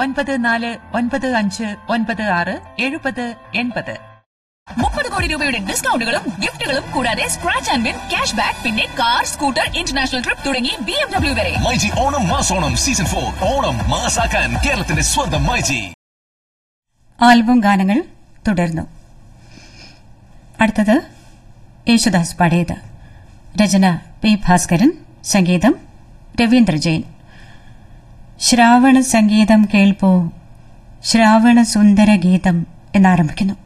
ഒൻപത് നാല് ഒൻപത് അഞ്ച് ഒൻപത് ആറ് എഴുപത് എൺപത് മുപ്പത് കോടി രൂപയുടെ ഡിസ്കൗണ്ടുകളും ഗിഫ്റ്റുകളും കൂടാതെ scratch and win cash back പിന്നെ കാർ സ്കൂട്ടർ ഇന്റർനാഷണൽ ട്രിപ്പ് തുടങ്ങി ബി എം ഡബ്ല്യു വരെ മൈജി ഓണം മാസോണം സീസൺ ഫോർ ഓണം മാസാക്കാൻ കേരളത്തിന്റെ സ്വന്തം മൈജി ആൽബം ഗാനങ്ങൾ തുടർന്നു അടുത്തത് യേശുദാസ് പാടിയത് രചന പി ഭാസ്കരൻ സംഗീതം രവീന്ദ്ര ജെയിൻ ശ്രാവണ സംഗീതം കേൾപ്പോ ശ്രാവണ സുന്ദര ഗീതം എന്നാരംഭിക്കുന്നു